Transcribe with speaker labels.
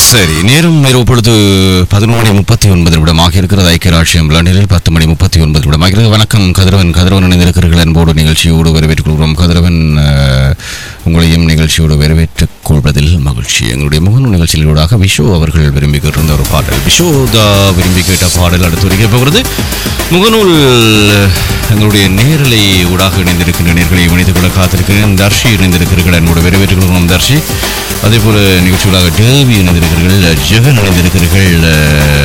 Speaker 1: சரி நேரம் இரவு பொழுது பதினொன்று மணி முப்பத்தி ஒன்பது நிமிடமாக இருக்கிறது ஐக்கிய ராட்சியம் லண்டனில் பத்து மணி முப்பத்தி ஒன்பது நிமிடமாக இருக்கிறது வணக்கம் கதிரவன் கதிரவன் இணைந்திருக்கிறீர்கள் அன்போடு நிகழ்ச்சியோடு வரவேற்றுக் கொள்கிறோம் கதிரவன் அஹ், உங்களையும் நிகழ்ச்சியோடு வரவேற்றுக் கொள்வதில் மகிழ்ச்சி எங்களுடைய முகநூல் நிகழ்ச்சிகளூடாக விஷோ அவர்கள் விரும்பி கேட்டிருந்த ஒரு பாடல் விஷோதா விரும்பி கேட்ட பாடல் அடுத்து வருகை போகிறது முகநூல் எங்களுடைய நேரலை ஊடாக இணைந்திருக்கின்ற நேர்களை இணைத்துக் கொள்ள காத்திருக்கிறேன் தர்ஷி இணைந்திருக்கிறீர்கள் என்னோட வரவேற்றுக் கொள்கிறோம் தர்ஷி அதே போல நிகழ்ச்சிகளாக டேவி இணைந்திருக்கிறீர்கள் ஜெகன் இணைந்திருக்கிறீர்கள் அஹ்,